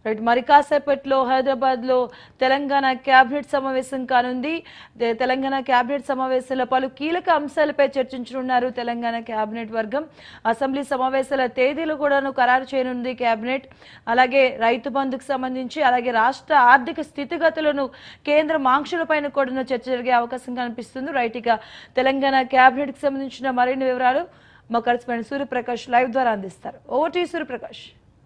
Right మరి కాసేపట్లో హైదరాబాద్ లో తెలంగాణ కేబినెట్ సమావేశం కానుంది దే- తెలంగాణ కేబినెట్ సమావేశంలో పలు కీలక అంశాలపై చర్చించనున్నారు తెలంగాణ కేబినెట్ వర్గం అసెంబ్లీ సమావేశాల తేదీలు కూడాను ఖరారు చేయనుంది కేబినెట్ అలాగే రైతు బంధుకు సంబంధించి అలాగే రాష్ట్ర ఆర్థిక స్థితిగతులను కేంద్రం ఆంక్షలపైన కూడా చర్చ జరిగే అవకాశం కనిపిస్తుంది రైట్ ఇక తెలంగాణ కేబినెట్ కి సంబంధించిన మరిన్ని వివరాలు మా కరెస్పాండెంట్ సూర్యప్రకాష్ లైవ్ ద్వారా అందిస్తారు ఓవర్ టు సూర్యప్రకాష్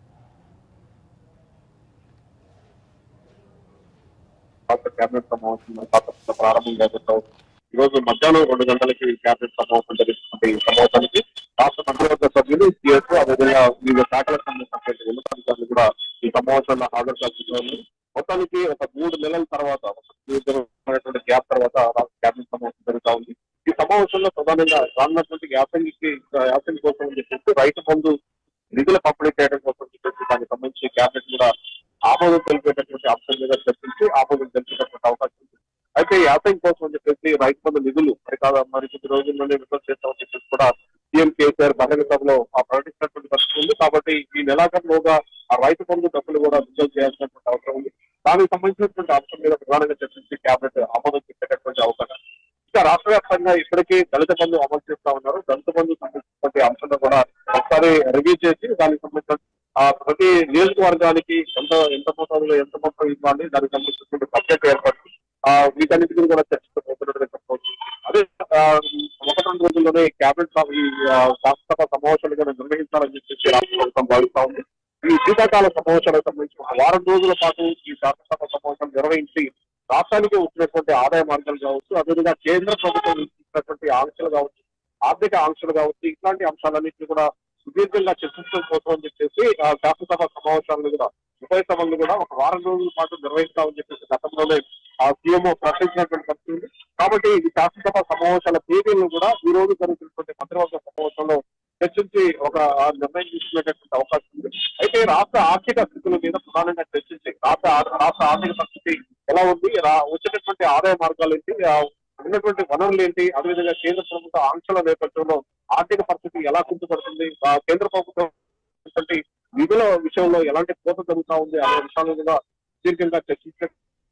రాష్ట్ర కేబినెట్ సమావేశం కాకపోతే ప్రారంభం జరుగుతాం ఈ రోజు మధ్యాహ్నం రెండు గంటలకి కేబినెట్ సమావేశం జరుగుతుంది ఈ సమావేశానికి రాష్ట్ర మంత్రివర్గ సభ్యులు సీఎస్ అదేవిధంగా వివిధ శాఖలకు సంబంధించినటువంటి ఉన్నతాధికారులు కూడా ఈ సమావేశంలో హాజరు కాల్చుతున్నారు మొత్తానికి ఒక మూడు నెలల తర్వాత ఒక సుదీర్ఘమైనటువంటి గ్యాప్ తర్వాత రాష్ట్ర కేబినెట్ సమావేశం జరుగుతా ఉంది ఈ సమావేశంలో ప్రధానంగా రానున్నటువంటి యాసంగికి యాసంగి కోసం అని చెప్పేసి రైతు బంధు నిధుల పంపిణీ చేయడం కోసం చెప్పేసి దానికి సంబంధించి కేబినెట్ కూడా ఆమోదం తెలిపేటటువంటి అంశం మీద చర్చించి ఆమోదం తెలిపేటటువంటి అవకాశం ఉంది అయితే యాసంగి కోసం అని చెప్పేసి రైతు బంధు నిధులు మరి కాదు మరి కొద్ది రోజుల్లోనే విడుదల చేస్తామని చెప్పేసి కూడా సీఎం కేసీఆర్ బహిరంగ సభలో ఆ ప్రకటించినటువంటి పరిస్థితి ఉంది కాబట్టి ఈ నెలాఖరులోగా ఆ రైతు బంధు డబ్బులు కూడా విడుదల చేయాల్సినటువంటి అవసరం ఉంది దానికి సంబంధించినటువంటి అంశం మీద ప్రధానంగా చర్చించి కేబినెట్ ఆమోదం చెప్పేటటువంటి అవకాశం ఇంకా రాష్ట్ర వ్యాప్తంగా ఇప్పటికీ దళిత బంధు అమలు చేస్తా ఉన్నారు దళిత బంధు సంబంధించినటువంటి అంశాలను కూడా ఒకసారి రివ్యూ చేసి దానికి సంబంధించిన ఆ ప్రతి నియోజకవర్గానికి ఎంత ఎంత మొత్తంలో ఎంత మొత్తం ఇవ్వాలి దానికి సంబంధించినటువంటి బడ్జెట్ ఏర్పాటు ఆ వీటన్నిటిని కూడా చర్చించబోతున్నట్టుగా చెప్పవచ్చు అదే ఆ, ఒకటి రెండు రోజుల్లోనే కేబినెట్ సభ- ఈ ఆ, శాసనసభ సమావేశాలు కూడా నిర్వహించాలని చెప్పేసి రాష్ట్ర ప్రభుత్వం భావిస్తా ఉంది ఈ శీతాకాల సమావేశాలకు సంబంధించి ఒక వారం రోజుల పాటు ఈ శాసనసభ సమావేశం నిర్వహించి రాష్ట్రానికి వచ్చినటువంటి ఆదాయ మార్గాలు కావచ్చు అదేవిధంగా కేంద్ర ప్రభుత్వం ఇచ్చినటువంటి ఆంక్షలు కావచ్చు ఆర్థిక ఆంక్షలు కావచ్చు ఇట్లాంటి అంశాలన్నింటినీ కూడా సుదీర్ఘంగా చర్చించడం కోసం అని చెప్పేసి ఆ శాసనసభ సమావేశాలను కూడా ఉభయ సభలను కూడా ఒక వారం రోజుల పాటు నిర్వహిస్తామని చెప్పేసి గతంలోనే ఆ సీఎంఓ ప్రకటించినటువంటి పరిస్థితి ఉంది కాబట్టి ఈ శాసనసభ సమావేశాల తేదీలను కూడా ఈ రోజు జరుగుతున్నటువంటి మంత్రివర్గ సమావేశంలో చర్చించి ఒక ఆ, నిర్ణయం తీసుకునేటటువంటి అవకాశం ఉంది అయితే రాష్ట్ర ఆర్థిక స్థితుల మీద ప్రధానంగా చర్చించి రాష్ట్ర రాష్ట్ర ఆర్థిక పరిస్థితి ఎలా ఉంది రా- వచ్చేటటువంటి ఆదాయ మార్గాలు ఏంటి ఆ, ఉన్నటువంటి వనరులు ఏంటి అదేవిధంగా కేంద్ర ప్రభుత్వ ఆంక్షల నేపథ్యంలో ఆర్థిక పరిస్థితి ఎలా కుంటుపడుతుంది ఆ, కేంద్ర ప్రభుత్వం ఉన్నటువంటి నిధుల విషయంలో ఎలాంటి కోత జరుగుతా ఉంది అనే విషయాలను కూడా దీర్ఘంగా చర్చించే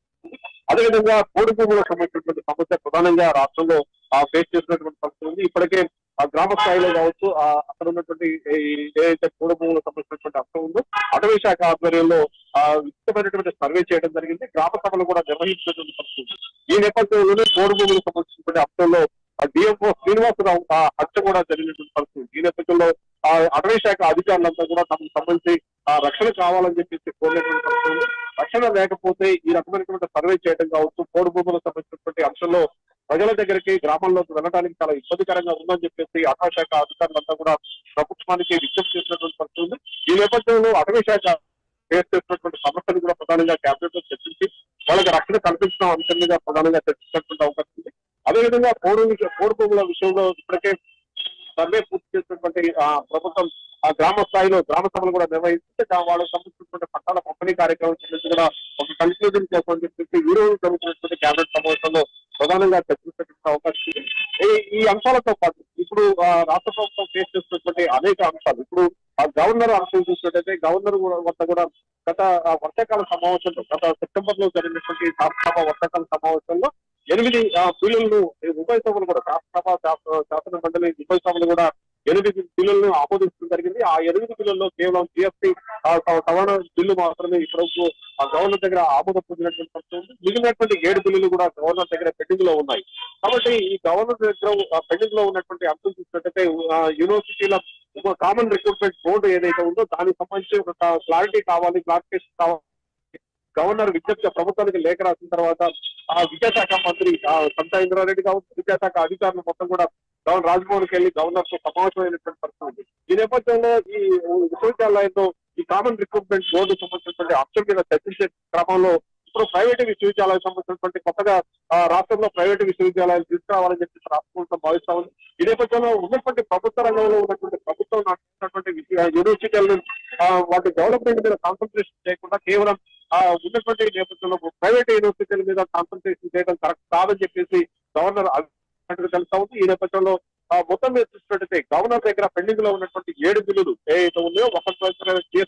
అదేవిధంగా కోడి భూములకు సంబంధించినటువంటి సమస్య ప్రధానంగా రాష్ట్రంలో ఫేస్ చేసినటువంటి పరిస్థితి ఉంది ఇప్పటికే ఆ గ్రామ స్థాయిలో కావచ్చు ఆ అక్కడ ఉన్నటువంటి ఈ ఏదైతే కోడి భూములకు సంబంధించినటువంటి అంశం ఉందో అటవీ శాఖ ఆధ్వర్యంలో ఆ విస్తృతమైనటువంటి సర్వే చేయడం జరిగింది గ్రామ సభలు కూడా నిర్వహించినటువంటి పరిస్థితి ఉంది. ఈ నేపథ్యంలోనే కోడి భూములకు సంబంధించినటువంటి అంశంలో డిఎంఓ శ్రీనివాసరావు ఆ హత్య కూడా జరిగినటువంటి పరిస్థితి ఉంది. ఈ నేపథ్యంలో ఆ అటవీ శాఖ అధికారులంతా కూడా తమకు సంబంధించి ఆ రక్షణ కావాలని చెప్పేసి కోరినటువంటి పరిస్థితి ఉంది. రక్షణ లేకపోతే ఈ రకమైనటువంటి సర్వే చేయడం కావచ్చు కోడి భూములకు సంబంధించినటువంటి అంశంలో ప్రజల దగ్గరికి గ్రామాల్లోకి వెళ్ళడానికి చాలా ఇబ్బందికరంగా ఉందని చెప్పేసి అటవీ శాఖ అధికారులంతా కూడా ప్రభుత్వానికి విజ్ఞప్తి చేసినటువంటి పరిస్థితి ఉంది ఈ నేపథ్యంలో అటవీ శాఖ ఫేస్ చేసినటువంటి సమస్యలు కూడా ప్రధానంగా కేబినెట్ లో చర్చించి వాళ్ళకి రక్షణ కల్పించడం అంశం మీద ప్రధానంగా చర్చించినటువంటి అవకాశం ఉంది అదేవిధంగా పోడు విషయం పోడు భూముల విషయంలో ఇప్పటికే సర్వే పూర్తి చేసినటువంటి ఆ ప్రభుత్వం ఆ గ్రామ స్థాయిలో గ్రామ సభలు కూడా నిర్వహిస్తే దా- వాళ్ళకి సంబంధించినటువంటి పట్టాల పంపిణీ కార్యక్రమం సంబంధించి కూడా ఒక కన్క్లూజన్ కోసం అని చెప్పేసి ఈ రోజు జరుగుతున్నటువంటి కేబినెట్ సమావేశంలో ప్రధానంగా చర్చించేటువంటి అవకాశం ఉంది ఈ- ఈ అంశాలతో పాటు ఇప్పుడు ఆ, రాష్ట్ర ప్రభుత్వం ఫేస్ చేస్తున్నటువంటి అనేక అంశాలు ఇప్పుడు ఆ గవర్నర్ అంశం చూసినట్టయితే గవర్నర్ కూడా- వద్ద కూడా గత ఆ, వర్షాకాల సమావేశంలో గత సెప్టెంబర్ లో జరిగినటువంటి శాసనసభ వర్షాకాల సమావేశంలో ఎనిమిది ఆ, బిల్లులను ఈ ఉభయ సభలు కూడా శాసనసభ శాసన శాసన మండలి ఉభయ సభలు కూడా ఎనిమిది బిల్లులను ఆమోదించడం జరిగింది ఆ ఎనిమిది బిల్లుల్లో కేవలం జిఎస్టీ సవరణ బిల్లు మాత్రమే ఇప్పటివరకు ఆ గవర్నర్ దగ్గర ఆమోదం పొందినటువంటి పరిస్థితి ఉంది మిగిలినటువంటి ఏడు బిల్లులు కూడా గవర్నర్ దగ్గర పెండింగ్ లో ఉన్నాయి కాబట్టి ఈ గవర్నర్ దగ్గర పెండింగ్ లో ఉన్నటువంటి అంశం చూసినట్టయితే ఆ, యూనివర్సిటీల ఒక కామన్ రిక్రూట్మెంట్ బోర్డు ఏదైతే ఉందో దానికి సంబంధించి ఒక క్లారిటీ కావాలి క్లారిఫికేషన్ కావాలి గవర్నర్ విజ్ఞప్తి ప్రభుత్వానికి లేఖ రాసిన తర్వాత ఆ విద్యాశాఖ మంత్రి ఆ, సంతా ఇంద్రారెడ్డి కావచ్చు విద్యాశాఖ అధికారులు మొత్తం కూడా గవర్నర్ రాజ్భవన్ కి వెళ్లి గవర్నర్ తో సమావేశమైనటువంటి పరిస్థితి ఉంది ఈ నేపథ్యంలో ఈ విశ్వవిద్యాలయంలో ఈ కామన్ రిక్రూట్మెంట్ బోర్డు సంబంధించినటువంటి అంశం మీద చర్చించే క్రమంలో ఇప్పుడు ప్రైవేట్ విశ్వవిద్యాలయం సంబంధించినటువంటి కొత్తగా ఆ, రాష్ట్రంలో ప్రైవేట్ విశ్వవిద్యాలయాలు తీసుకురావాలని చెప్పి రాష్ట్ర ప్రభుత్వం భావిస్తా ఉంది ఈ నేపథ్యంలో ఉన్నటువంటి ప్రభుత్వ రంగంలో ఉన్నటువంటి ప్రభుత్వం నడుస్తున్నటువంటి విద్యా- యూనివర్సిటీలను ఆ, వాటి డెవలప్మెంట్ మీద కాన్సన్ట్రేషన్ చేయకుండా కేవలం ఆ ఉన్నటువంటి నేపథ్యంలో ప్రైవేట్ యూనివర్సిటీల మీద కాన్సన్ట్రేషన్ చేయడం కరెక్ట్ కాదని చెప్పేసి గవర్నర్ అన్నట్టుగా తెలుస్తా ఉంది ఈ నేపథ్యంలో ఆ, మొత్తం మీద చూసినట్టయితే గవర్నర్ దగ్గర పెండింగ్ లో ఉన్నటువంటి ఏడు బిల్లులు ఏదైతే ఉన్నాయో ఒక జిఎస్టీ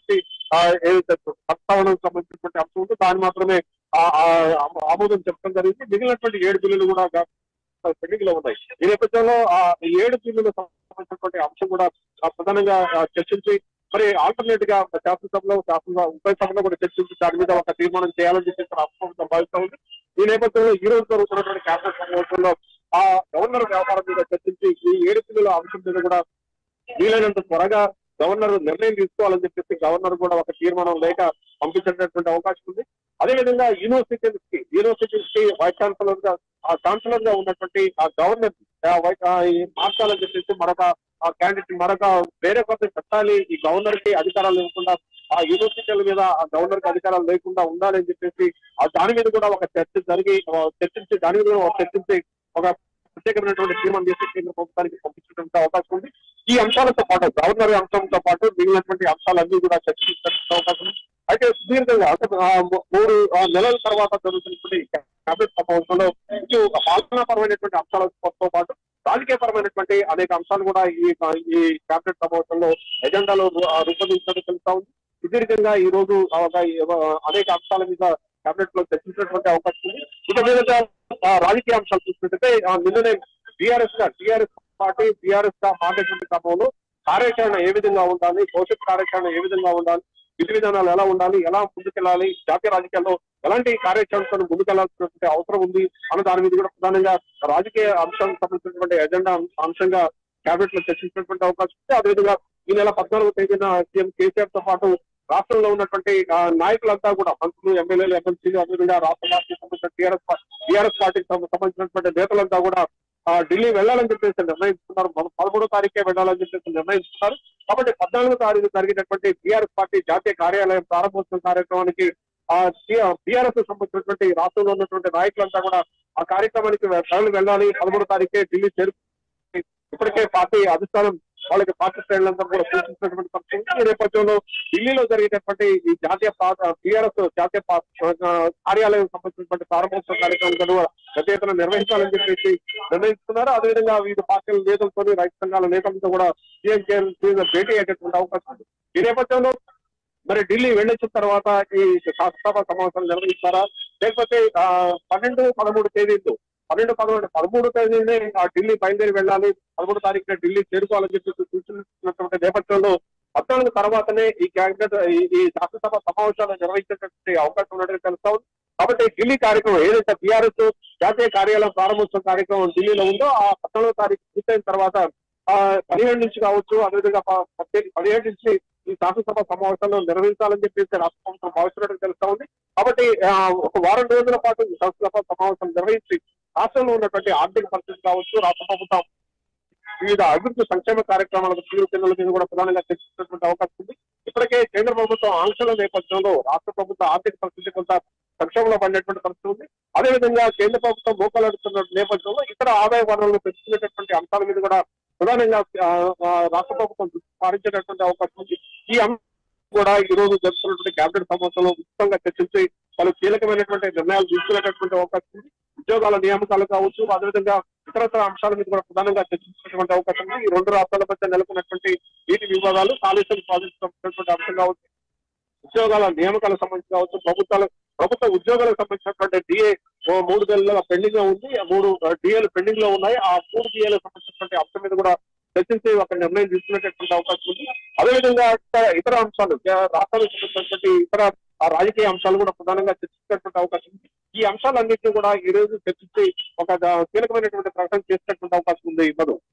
ఆ, ఏదైతే ప్రస్తావనకు సంబంధించినటువంటి అంశం ఉందో దాన్ని మాత్రమే ఆ, ఆ, ఆమోదం చెప్పడం జరిగింది మిగిలినటువంటి ఏడు బిల్లులు కూడా పెండింగ్ లో ఉన్నాయి ఈ నేపథ్యంలో ఆ ఏడు బిల్లులకు సంబంధించినటువంటి అంశం కూడా ఆ, ప్రధానంగా ఆ, చర్చించి మరి ఆల్టర్నేట్ గా శాసనసభలో శాసన ఉభయ సభలో కూడా చర్చించి దాని మీద ఒక తీర్మానం చేయాలని చెప్పేసి రాష్ట్ర ప్రభుత్వం భావిస్తా ఉంది ఈ నేపథ్యంలో ఈ రోజు జరుగుతున్నటువంటి క్యాబినెట్ సమావేశంలో ఆ గవర్నర్ వ్యవహారం మీద చర్చించి ఈ ఏడు పిల్లల అంశం మీద కూడా వీలైనంత త్వరగా గవర్నర్ నిర్ణయం తీసుకోవాలని చెప్పేసి గవర్నర్ కూడా ఒక తీర్మానం లేక పంపించేటటువంటి అవకాశం ఉంది అదేవిధంగా యూనివర్సిటీస్ కి యూనివర్సిటీస్ కి వైస్ ఛాన్సలర్ గా ఆ ఛాన్సలర్ గా ఉన్నటువంటి ఆ గవర్నర్ ఆ వై- ఆ ఈ మార్చాలని చెప్పేసి మరొక ఆ క్యాండిడేట్ మరొక వేరే కొత్త పెట్టాలి ఈ గవర్నర్ కి అధికారాలు ఇవ్వకుండా ఆ యూనివర్సిటీల మీద ఆ గవర్నర్ కి అధికారాలు లేకుండా ఉండాలని చెప్పేసి ఆ దాని మీద కూడా ఒక చర్చ జరిగి ఆ చర్చించి దాని మీద కూడా ఒక చర్చించి ఒక ప్రత్యేకమైనటువంటి తీర్మానం చేసి కేంద్ర ప్రభుత్వానికి పంపించడానికి అవకాశం ఉంది ఈ అంశాలతో పాటు గవర్నర్ అంశంతో పాటు మిగిలినటువంటి అంశాలన్నీ కూడా చర్చించడానికి అవకాశం ఉంది అయితే సుదీర్ఘంగా అంటే ఆ మూ- మూడు ఆ నెలల తర్వాత జరుగుతున్నటువంటి క్యాబినెట్ సమావేశంలో ఇటు పాలనాపరమైనటువంటి అంశాలతో పాటు రాజకీయపరమైనటువంటి అనేక అంశాలు కూడా ఈ ఈ క్యాబినెట్ సమావేశంలో ఎజెండాలో రూ- ఆ రూపొందించడం తెలుస్తా ఉంది సుదీర్ఘంగా ఈ రోజు ఆ ఒక ఆ అనేక అంశాల మీద క్యాబినెట్ లో చర్చించినటువంటి అవకాశం ఉంది ఇక మీద ఆ రాజకీయ అంశాలు చూసినట్టయితే ఆ నిన్ననే బీఆర్ఎస్ గా టీఆర్ఎస్ పార్టీ బీఆర్ఎస్ గా మారేటువంటి క్రమంలో కార్యాచరణ ఏ విధంగా ఉండాలి భవిష్యత్ కార్యాచరణ ఏ విధంగా ఉండాలి విధి విధానాలు ఎలా ఉండాలి ఎలా ముందుకెళ్ళాలి జాతీయ రాజకీయాల్లో ఎలాంటి కార్యాచరణతో ముందుకెళ్లాల్సినటువంటి అవసరం ఉంది అన్న దాని మీద కూడా ప్రధానంగా రాజకీయ అంశానికి సంబంధించినటువంటి ఎజెండా అంశంగా కేబినెట్ లో చర్చించినటువంటి అవకాశం ఉంది అదేవిధంగా ఈ నెల పద్నాలుగో తేదీన సీఎం కేసీఆర్ తో పాటు రాష్ట్రంలో ఉన్నటువంటి ఆ, నాయకులంతా కూడా మంత్రులు ఎమ్మెల్యేలు ఎమ్మెల్సీలు అదేవిధంగా రాష్ట్ర పార్టీకి సంబంధించిన టీఆర్ఎస్ టీఆర్ఎస్ పార్టీకి సంబ- సంబంధించినటువంటి నేతలంతా కూడా ఆ, ఢిల్లీ వెళ్ళాలని చెప్పేసి నిర్ణయించుకున్నారు మన పదమూడో తారీఖే వెళ్ళాలని చెప్పేసి నిర్ణయించుకున్నారు కాబట్టి పద్నాలుగో తారీఖు జరిగినటువంటి టీఆర్ఎస్ పార్టీ జాతీయ కార్యాలయం ప్రారంభోత్సవ కార్యక్రమానికి ఆ టీఆర్ఎస్ సంబంధించినటువంటి రాష్ట్రంలో ఉన్నటువంటి నాయకులంతా కూడా ఆ కార్యక్రమానికి తరలి వెళ్ళాలి పదమూడో తారీఖే ఢిల్లీ చేరు ఇప్పటికే పార్టీ అధిష్టానం వాళ్ళకి పార్టీ శ్రేణులంతా కూడా సూచించినటువంటి పరిస్థితి ఈ నేపథ్యంలో ఢిల్లీలో జరిగినటువంటి ఈ జాతీయ టీఆర్ఎస్ జాతీయ పా- ఆ, కార్యాలయం సంబంధించినటువంటి ప్రారంభోత్సవ కార్యక్రమం కూడా పెద్ద ఎత్తున నిర్వహించాలని చెప్పేసి నిర్ణయించుకున్నారు అదేవిధంగా వివిధ పార్టీల నేతలతో రైతు సంఘాల నేతలతో కూడా సీఎం కేసీఆర్ భేటీ అయ్యేటటువంటి అవకాశం ఉంది ఈ నేపథ్యంలో మరి ఢిల్లీ వెళ్ళొచ్చిన తర్వాత ఈ శాసనసభ సమావేశాలు నిర్వహిస్తారా లేకపోతే ఆ, పన్నెండు పదమూడు తేదీలు పన్నెండు పదమూడు పదమూడు తేదీనే ఆ ఢిల్లీ బయలుదేరి వెళ్ళాలి పదమూడు తారీఖున ఢిల్లీ చేరుకోవాలని చెప్పి సూచించినటువంటి నేపథ్యంలో పద్నాలుగు తర్వాతనే ఈ క్యాబినెట్ ఈ- ఈ శాసనసభ సమావేశాలు నిర్వహించేటటువంటి అవకాశం ఉన్నట్టు తెలుస్తా ఉంది కాబట్టి ఢిల్లీ కార్యక్రమం ఏదైతే టీఆర్ఎస్ జాతీయ కార్యాలయం ప్రారంభోత్సవ కార్యక్రమం ఢిల్లీలో ఉందో ఆ పద్నాలుగో తారీఖు పూర్తయిన తర్వాత ఆ పదిహేడు నుంచి కావచ్చు అదేవిధంగా ప- పద్దె- పదిహేడు నుంచి ఈ శాసనసభ సమావేశాలను నిర్వహించాలని చెప్పేసి రాష్ట్ర ప్రభుత్వం భావిస్తున్నట్టు తెలుస్తా ఉంది కాబట్టి ఆ, ఒక వారం రోజుల పాటు ఈ శాసనసభ సమావేశం నిర్వహించి రాష్ట్రంలో ఉన్నటువంటి ఆర్థిక పరిస్థితి కావచ్చు రాష్ట్ర ప్రభుత్వం వివిధ అభివృద్ధి సంక్షేమ కార్యక్రమాలకు తీరుతెన్నుల మీద కూడా ప్రధానంగా చర్చించినటువంటి అవకాశం ఉంది ఇప్పటికే కేంద్ర ప్రభుత్వం ఆంక్షల నేపథ్యంలో రాష్ట్ర ప్రభుత్వ ఆర్థిక పరిస్థితి కొంత సంక్షేమంలో పడినటువంటి పరిస్థితి ఉంది అదేవిధంగా కేంద్ర ప్రభుత్వం మోకలాడుతున్న నేపథ్యంలో ఇతర ఆదాయ వనరులను పెంచుకునేటటువంటి అంశాల మీద కూడా ప్రధానంగా ఆ, ఆ, రాష్ట్ర ప్రభుత్వం దృష్టి సారించేటటువంటి అవకాశం ఉంది ఈ అంశం కూడా ఈ రోజు జరుగుతున్నటువంటి కేబినెట్ సమావేశంలో విస్తృతంగా చర్చించి పలు కీలకమైనటువంటి నిర్ణయాలు తీసుకునేటటువంటి అవకాశం ఉంది ఉద్యోగాల నియామకాలు కావచ్చు అదేవిధంగా ఇతరత్ర అంశాల మీద కూడా ప్రధానంగా చర్చించేటువంటి అవకాశం ఉంది ఈ రెండు రాష్ట్రాల మధ్య నెలకొన్నటువంటి నీటి వివాదాలు కాళేశ్వరం ప్రాజెక్టు సంబంధించినటువంటి అంశం కావచ్చు ఉద్యోగాల నియామకాలకు సంబంధించి కావచ్చు ప్రభుత్వాలు ప్రభుత్వ ఉద్యోగాలకు సంబంధించినటువంటి డిఏ మూడు నెలల పెండింగ్ లో ఉంది ఆ మూడు డిఏలు పెండింగ్ లో ఉన్నాయి ఆ మూడు డిఏలకు సంబంధించినటువంటి అంశం మీద కూడా చర్చించి ఒక నిర్ణయం తీసుకునేటటువంటి అవకాశం ఉంది అదేవిధంగా ఇతర- ఇతర అంశాలు ఆ, రాష్ట్రాలకు సంబంధించినటువంటి ఇతర ఆ, రాజకీయ అంశాలు కూడా ప్రధానంగా చర్చించేటువంటి అవకాశం ఉంది ఈ అంశాలన్నింటినీ కూడా ఈ రోజు చర్చించి ఒక ద- కీలకమైనటువంటి ప్రకటన చేసేటటువంటి అవకాశం ఉంది మధు